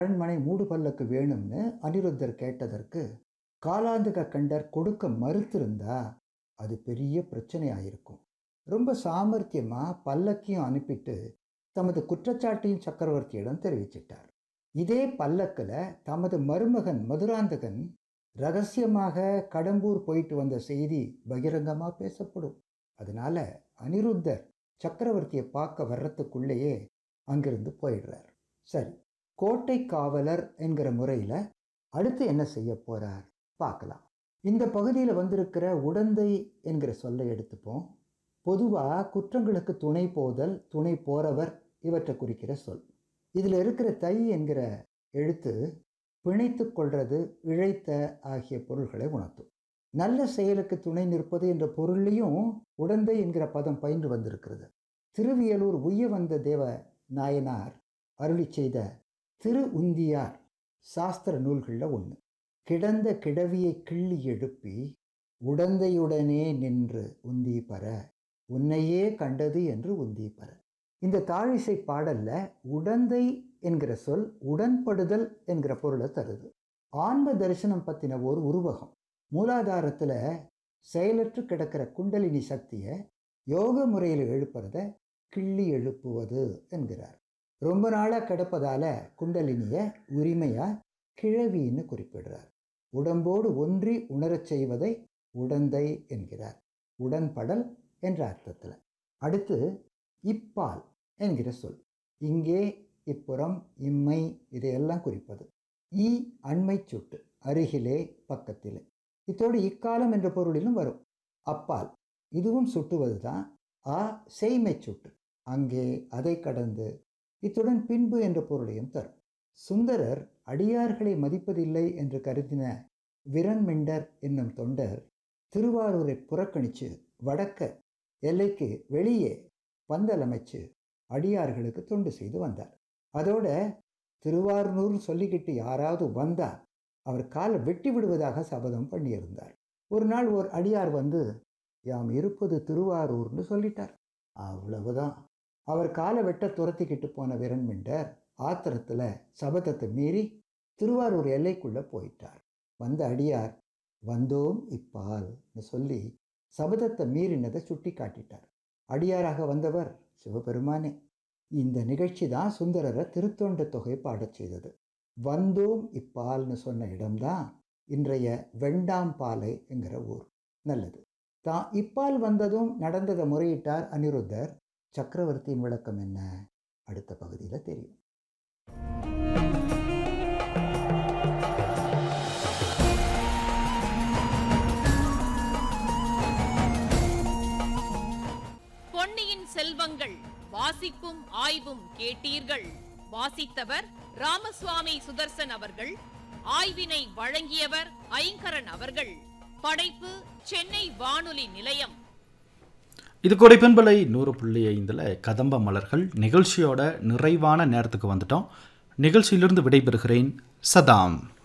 அரண்மனை மூடு பல்லக்கு வேணும்னு அனிருத்தர் கேட்டதற்கு காலாந்தக கண்டர் கொடுக்க மறுத்திருந்தா அது பெரிய பிரச்சனையாயிருக்கும் ரொம்ப சாமர்த்தியமாக பல்லக்கையும் அனுப்பிட்டு தமது குற்றச்சாட்டையும் சக்கரவர்த்தியிடம் தெரிவிச்சிட்டார் இதே பல்லக்கில் தமது மருமகன் மதுராந்தகன் ரகசியமாக கடம்பூர் போயிட்டு வந்த செய்தி பகிரங்கமாக பேசப்படும் அதனால அனிருத்தர் சக்கரவர்த்தியை பார்க்க வர்றதுக்குள்ளேயே அங்கிருந்து போயிடுறார் சரி கோட்டை காவலர் என்கிற முறையில் அடுத்து என்ன செய்ய போறார் பார்க்கலாம் இந்த பகுதியில் வந்திருக்கிற உடந்தை என்கிற சொல்லை எடுத்துப்போம் பொதுவாக குற்றங்களுக்கு துணை போதல் துணை போறவர் இவற்றை குறிக்கிற சொல் இதில் இருக்கிற தை என்கிற எழுத்து பிணைத்து கொள்றது இழைத்த ஆகிய பொருள்களை உணர்த்தும் நல்ல செயலுக்கு துணை நிற்பது என்ற பொருளையும் உடந்தை என்கிற பதம் பயின்று வந்திருக்கிறது திருவியலூர் உய்ய வந்த தேவ நாயனார் அருளி செய்த திரு உந்தியார் சாஸ்திர நூல்களில் ஒன்று கிடந்த கிடவியை கிள்ளி எழுப்பி உடந்தையுடனே நின்று உந்தி பர உன்னையே கண்டது என்று உந்தி பர இந்த தாழிசை பாடல்ல உடந்தை என்கிற சொல் உடன்படுதல் என்கிற பொருளை தருது ஆன்ம தரிசனம் பற்றின ஒரு உருவகம் மூலாதாரத்தில் செயலற்று கிடக்கிற குண்டலினி சக்தியை யோக முறையில் எழுப்புறத கிள்ளி எழுப்புவது என்கிறார் ரொம்ப நாளாக கிடப்பதால குண்டலினியை உரிமையாக கிழவின்னு குறிப்பிடுறார் உடம்போடு ஒன்றி உணரச் செய்வதை உடந்தை என்கிறார் உடன்படல் என்ற அர்த்தத்தில் அடுத்து இப்பால் என்கிற சொல் இங்கே இப்புறம் இம்மை இதையெல்லாம் குறிப்பது ஈ அண்மை சுட்டு அருகிலே பக்கத்திலே இத்தோடு இக்காலம் என்ற பொருளிலும் வரும் அப்பால் இதுவும் சுட்டுவது தான் ஆ செய்மை சுட்டு அங்கே அதை கடந்து இத்துடன் பின்பு என்ற பொருளையும் தரும் சுந்தரர் அடியார்களை மதிப்பதில்லை என்று கருதின விரண்மிண்டர் என்னும் தொண்டர் திருவாரூரை புறக்கணித்து வடக்க எல்லைக்கு வெளியே பந்தல் அமைச்சு அடியார்களுக்கு தொண்டு செய்து வந்தார் அதோட திருவாரூர் சொல்லிக்கிட்டு யாராவது வந்தால் அவர் காலை வெட்டி விடுவதாக சபதம் பண்ணியிருந்தார் ஒரு நாள் ஒரு அடியார் வந்து யாம் இருப்பது திருவாரூர்னு சொல்லிட்டார் அவ்வளவுதான் அவர் காலை வெட்ட துரத்திக்கிட்டு போன விரண்மிண்டர் ஆத்திரத்தில் சபதத்தை மீறி திருவாரூர் எல்லைக்குள்ளே போயிட்டார் வந்த அடியார் வந்தோம் இப்பால்னு சொல்லி சபதத்தை மீறினதை சுட்டி காட்டிட்டார் அடியாராக வந்தவர் சிவபெருமானே இந்த நிகழ்ச்சி தான் சுந்தரரை திருத்தொண்ட தொகை பாடச் செய்தது வந்தோம் இப்பால்னு சொன்ன இடம்தான் இன்றைய வெண்டாம் பாலை என்கிற ஊர் நல்லது தான் இப்பால் வந்ததும் நடந்ததை முறையிட்டார் அனிருத்தர் சக்கரவர்த்தியின் விளக்கம் என்ன அடுத்த பகுதியில் தெரியும் பொன்னியின் செல்வங்கள் வாசிப்பும் ஆய்வும் கேட்டீர்கள் வாசித்தவர் ராமசுவாமி சுதர்சன் அவர்கள் ஆய்வினை வழங்கியவர் ஐங்கரன் அவர்கள் படைப்பு சென்னை வானொலி நிலையம் இது கொடைப்பண்பலை நூறு புள்ளி ஐந்தில் கதம்ப மலர்கள் நிகழ்ச்சியோட நிறைவான நேரத்துக்கு வந்துட்டோம் நிகழ்ச்சியிலிருந்து விடைபெறுகிறேன் சதாம்